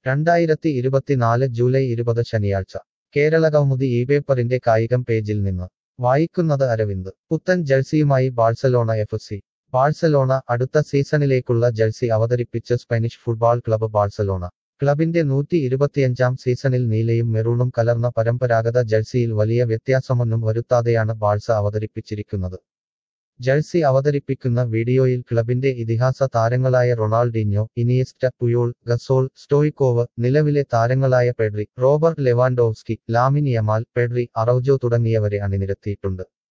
രണ്ടായിരത്തി ഇരുപത്തിനാല് ജൂലൈ ഇരുപത് ശനിയാഴ്ച കേരള കൗമുദി ഈ പേപ്പറിന്റെ കായികം പേജിൽ നിന്ന് വായിക്കുന്നത് അരവിന്ദ് പുത്തൻ ജഴ്സിയുമായി ബാഴ്സലോണ എഫ് സി ബാഴ്സലോണ അടുത്ത സീസണിലേക്കുള്ള ജഴ്സി അവതരിപ്പിച്ച് സ്പാനിഷ് ഫുട്ബോൾ ക്ലബ്ബ് ബാഴ്സലോണ ക്ലബിന്റെ നൂറ്റി ഇരുപത്തിയഞ്ചാം സീസണിൽ നീലയും മെറൂണും കലർന്ന പരമ്പരാഗത ജഴ്സിയിൽ വലിയ വ്യത്യാസമൊന്നും വരുത്താതെയാണ് ബാഴ്സ അവതരിപ്പിച്ചിരിക്കുന്നത് ജഴ്സി അവതരിപ്പിക്കുന്ന വീഡിയോയിൽ ക്ലബിന്റെ ഇതിഹാസ താരങ്ങളായ Ronaldinho Iniesta Puyol Gasol Stoichkov നിലവിലെ താരങ്ങളായ Pedri Robert Lewandowski Lamine Yamal Pedri Araujo തുടങ്ങിയവരെ അണിനിരത്തിയിട്ടുണ്ട്